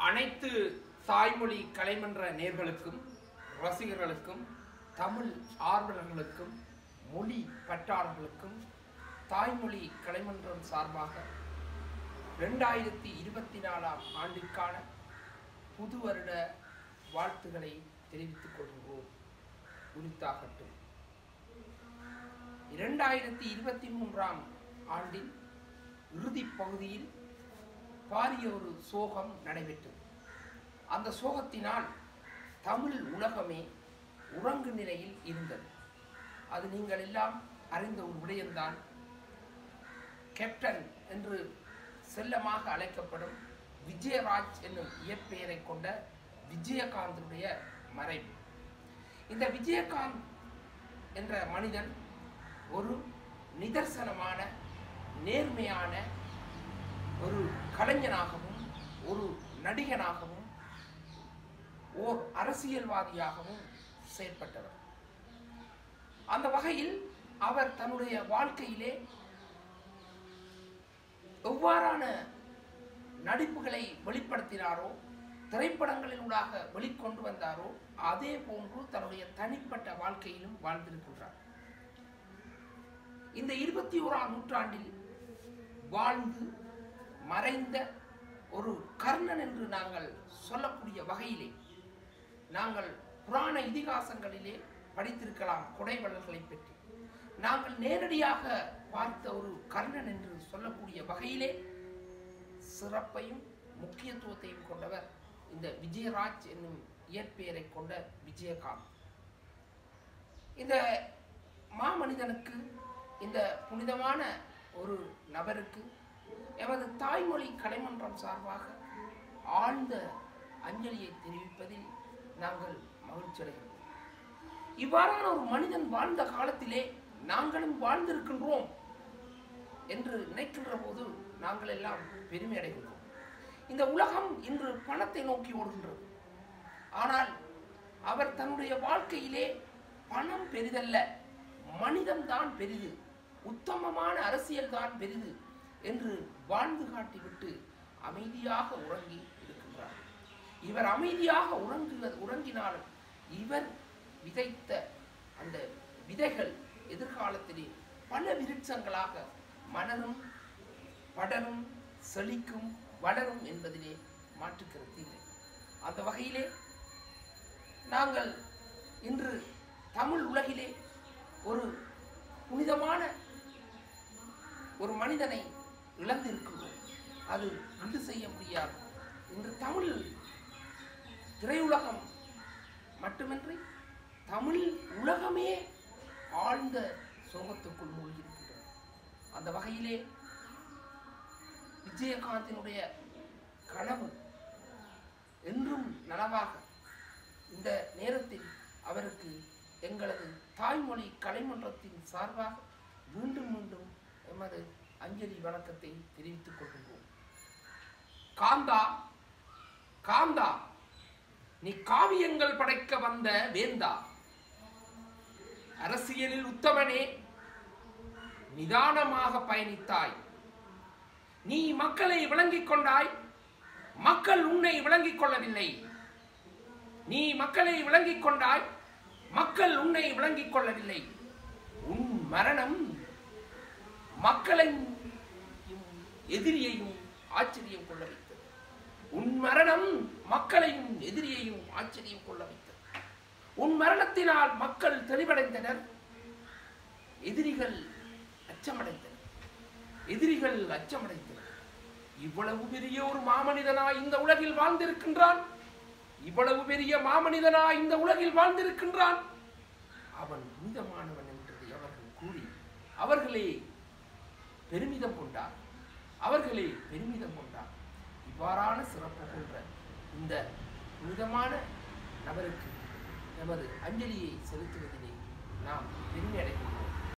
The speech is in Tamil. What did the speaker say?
அனைத்து தாய்மொழி கலைமன்ற நேர்களுக்கும் ரசிகர்களுக்கும் தமிழ் ஆர்வலர்களுக்கும் மொழி பற்றாளர்களுக்கும் தாய்மொழி கலைமன்றம் சார்பாக ரெண்டாயிரத்தி இருபத்தி நாலாம் ஆண்டிற்கான புது வருட வாழ்த்துக்களை தெரிவித்துக் கொள்கிறோம் உரித்தாகட்டும் இரண்டாயிரத்தி இருபத்தி மூன்றாம் ஆண்டின் இறுதிப் பகுதியில் பாரிய ஒரு சோகம் நடைபெற்றது அந்த சோகத்தினால் தமிழ் உலகமே உறங்கு நிலையில் இருந்தது அது நீங்கள் எல்லாம் அறிந்த ஒரு விடயம்தான் கேப்டன் என்று செல்லமாக அழைக்கப்படும் விஜயராஜ் என்னும் இயற்பெயரை கொண்ட விஜயகாந்தனுடைய மறைவு இந்த விஜயகாந்த் என்ற மனிதன் ஒரு நிதர்சனமான நேர்மையான ஒரு கலைஞனாகவும் ஒரு நடிகனாகவும் ஓர் அரசியல்வாதியாகவும் செயற்பட்டவர் அந்த வகையில் அவர் தன்னுடைய வாழ்க்கையிலே எவ்வாறான நடிப்புகளை வெளிப்படுத்தினாரோ திரைப்படங்களினூடாக வெளிக்கொண்டு வந்தாரோ அதே போன்று தன்னுடைய தனிப்பட்ட வாழ்க்கையிலும் வாழ்ந்திருக்கின்றார் இந்த இருபத்தி ஓராம் நூற்றாண்டில் வாழ்ந்து மறைந்த ஒரு கர்ணன் என்று நாங்கள் சொல்லக்கூடிய வகையிலே நாங்கள் புராண இதிகாசங்களிலே படித்திருக்கலாம் கொடைவள்ளல்களை பற்றி நாங்கள் நேரடியாக பார்த்த ஒரு கர்ணன் என்று சொல்லக்கூடிய வகையிலே சிறப்பையும் முக்கியத்துவத்தையும் கொண்டவர் இந்த விஜயராஜ் என்னும் இயற்பெயரை கொண்ட விஜயகாந்த் இந்த மாமனிதனுக்கு இந்த புனிதமான ஒரு நபருக்கு எமது தாய்மொழி கலைமன்றம் சார்பாக ஆழ்ந்த அஞ்சலியை தெரிவிப்பதில் நாங்கள் மகிழ்ச்சி அடைகிறோம் இவ்வாறான ஒரு மனிதன் வாழ்ந்த காலத்திலே நாங்களும் வாழ்ந்திருக்கின்றோம் என்று நினைக்கின்ற போது நாங்கள் எல்லாம் பெருமை அடைகின்றோம் இந்த உலகம் இன்று பணத்தை நோக்கி ஓடுகின்றது ஆனால் அவர் தன்னுடைய வாழ்க்கையிலே பணம் பெரிதல்ல மனிதம்தான் பெரிது உத்தமமான அரசியல் தான் பெரிது என்று வாழ்ந்து காட்டிவிட்டு அமைதியாக உறங்கி இருக்கின்றார் இவர் அமைதியாக உறங்குவது உறங்கினாலும் இவர் விதைத்த அந்த விதைகள் எதிர்காலத்திலே பல விருட்சங்களாக மலரும் படரும் செழிக்கும் வளரும் என்பதிலே மாற்றுக்கிறது இல்லை அந்த வகையிலே நாங்கள் இன்று தமிழ் உலகிலே ஒரு புனிதமான ஒரு மனிதனை இழந்திருக்கின்றோம் அது ஈடு செய்ய முடியாது இன்று தமிழ் திரையுலகம் மட்டுமின்றி தமிழ் உலகமே ஆழ்ந்த சோகத்துக்குள் மூழ்கியிருக்கின்றது அந்த வகையிலே விஜயகாந்தினுடைய கனவு என்றும் நனவாக இந்த நேரத்தில் அவருக்கு எங்களது தாய்மொழி கலைமன்றத்தின் சார்பாக மீண்டும் மீண்டும் எமது அஞ்சலி வணக்கத்தை தெரிவித்துக் கொள்கின்றோம் காந்தா காந்தா நீ காவியங்கள் படைக்க வந்த வேந்தா அரசியலில் உத்தமனே நிதானமாக பயணித்தாய் நீ மக்களை விளங்கிக் கொண்டாய் மக்கள் உன்னை விளங்கிக் கொள்ளவில்லை நீ மக்களை விளங்கிக் கொண்டாய் மக்கள் உன்னை விளங்கிக் கொள்ளவில்லை உன் மரணம் மக்களையும் எதிரியையும் ஆச்சரியம் கொள்ள வைத்தது உன் மரணம் மக்களையும் எதிரியையும் ஆச்சரியம் கொள்ள வைத்தது உன் மரணத்தினால் மக்கள் தெளிவடைந்தனர் எதிரிகள் அச்சமடைந்தனர் எதிரிகள் அச்சமடைந்தனர் இவ்வளவு பெரிய ஒரு மாமனிதனா இந்த உலகில் வாழ்ந்திருக்கின்றான் இவ்வளவு பெரிய மாமனிதனா இந்த உலகில் வாழ்ந்திருக்கின்றான் அவன் புனிதமானவன் என்று அவர்கள் கூறி அவர்களே பெருமிதம் கொண்டார் அவர்களே பெருமிதம் கொண்டார் இவ்வாறான சிறப்பு கொண்ட இந்த புனிதமான நபருக்கு நமது அஞ்சலியை செலுத்துவதிலே நாம் பெருமை அடைகின்றோம்